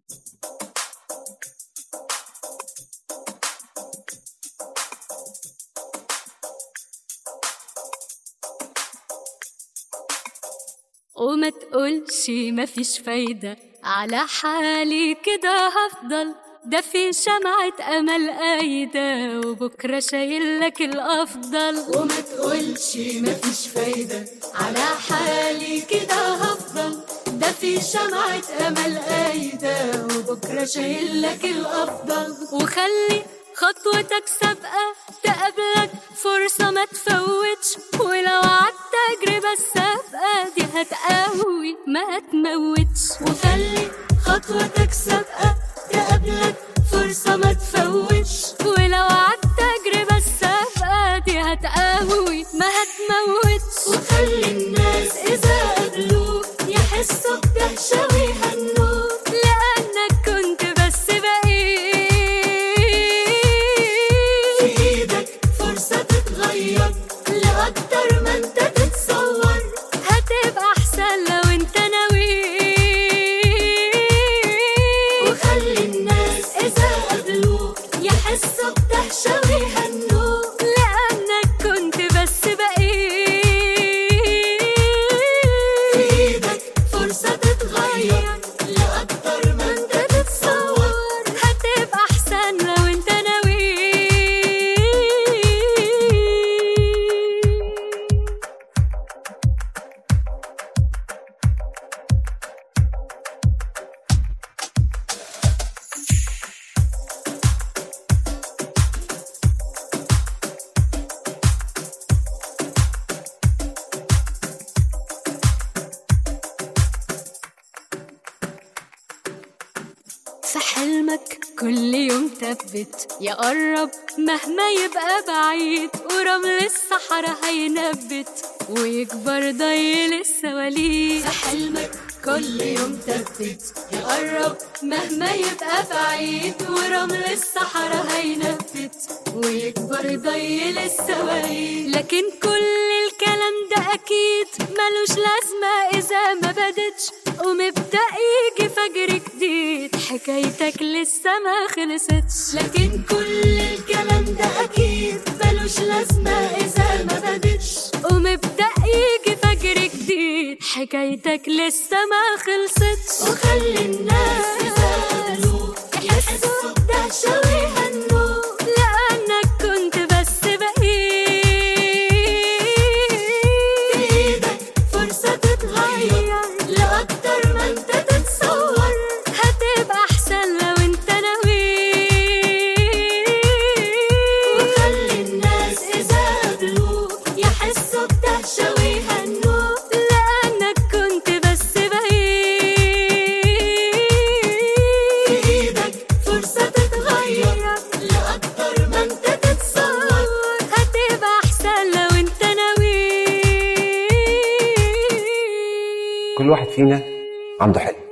وما تقولش مفيش فايدة على حالي كده هفضل ده في شمعة أمل قايدة وبكرة شايلك الأفضل وما تقولش مفيش فايدة على حالي كده هفضل ده في شمعة أمل قايدة وبكرة شايلك الأفضل وخلي خطوتك سابقة تقابلك فرصة ما تفوتش ولو عدت تجربة السابقة دي هتقوي ما هتموتش وخلي خطوتك سابقة تقابلك فرصة ما تفوتش ولو عدت تجربة السابقة دي هتقوي ما هتموتش وخلي الناس إذا قابلوك يحسوا بدهشة ويهنوك لأنك كنت بس بقيت في إيدك فرصة تتغير لأكتر ما أنت تتصور هتبقى أحسن لو أنت ناوي وخلي الناس إذا قابلوك يحسوا بدهشة ويهنوك لأنك كنت بس بقيت في إيدك فرصة تتغير لأكتر ما أنت تتصور هتبقى أحسن لو أنت ناوي في حلمك كل يوم تثبت يقرب مهما يبقى بعيد ورمل الصحراء هينبت ويكبر ضيل السواليف في حلمك كل يوم تثبت يقرب مهما يبقى بعيد ورمل الصحراء هينبت ويكبر ضيل السوايل لكن كل الكلام ده أكيد ملوش لازمة إذا ما بدتش ومبدأ يجي فجر جديد حكايتك لسه ما خلصتش لكن كل الكلام ده أكيد ملوش لازمة إذا ما بدتش ومبدأ يجي فجر جديد حكايتك لسه ما خلصتش وخلي الناس إذا قابلوك يحسوا بدهشة ويهنوك لأنك كنت بس بقيت في إيدك فرصة تتغير لأكتر ما أنت تتصور هتبقى أحسن لو أنت ناوي وخلي الناس إذا قابلوك يحسوا بدهشة ويهنوك لأنك كنت بس بقيت في إيدك فرصة تتغير لأكتر ما أنت تتصور هتبقى أحسن لو أنت ناوي كل واحد فينا عنده حلم